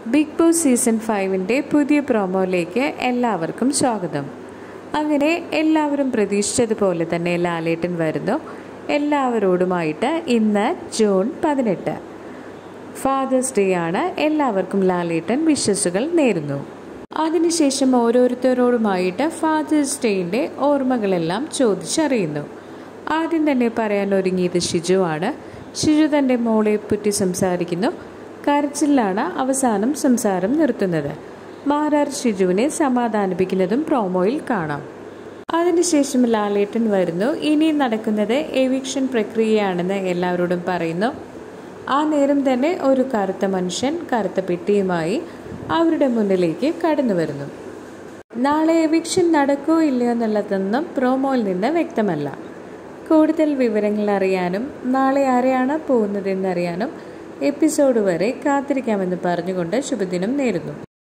big boss season ഫൈവിൻ്റെ പുതിയ പ്രോമോയിലേക്ക് എല്ലാവർക്കും സ്വാഗതം അങ്ങനെ എല്ലാവരും പ്രതീക്ഷിച്ചതുപോലെ തന്നെ ലാലേട്ടൻ വരുന്നു എല്ലാവരോടുമായിട്ട് ഇന്ന് ജൂൺ പതിനെട്ട് ഫാദേഴ്സ് ഡേ ആണ് എല്ലാവർക്കും ലാലേട്ടൻ വിശ്വസുകൾ നേരുന്നു അതിനുശേഷം ഓരോരുത്തരോടുമായിട്ട് ഫാദേഴ്സ് ഡേയിൻ്റെ ഓർമ്മകളെല്ലാം ചോദിച്ചറിയുന്നു ആദ്യം തന്നെ പറയാൻ ഒരുങ്ങിയത് ഷിജു ആണ് ഷിജു തൻ്റെ മോളെ പറ്റി സംസാരിക്കുന്നു കരച്ചിലാണ് അവസാനം സംസാരം നിർത്തുന്നത് മാരാർ ഷിജുവിനെ സമാധാനിപ്പിക്കുന്നതും പ്രോമോയിൽ കാണാം അതിനുശേഷം ലാലേട്ടൻ വരുന്നു ഇനി നടക്കുന്നത് എവിക്ഷൻ പ്രക്രിയയാണെന്ന് എല്ലാവരോടും പറയുന്നു ആ നേരം തന്നെ ഒരു കറുത്ത മനുഷ്യൻ കറുത്ത പെട്ടിയുമായി അവരുടെ മുന്നിലേക്ക് കടന്നു വരുന്നു നാളെ എവിക്ഷൻ നടക്കോ ഇല്ലയോ എന്നുള്ളതൊന്നും പ്രോമോയിൽ നിന്ന് വ്യക്തമല്ല കൂടുതൽ വിവരങ്ങൾ അറിയാനും നാളെ ആരെയാണ് പോകുന്നതെന്നറിയാനും എപ്പിസോഡ് വരെ കാത്തിരിക്കാമെന്ന് പറഞ്ഞുകൊണ്ട് ശുഭദിനം നേരുന്നു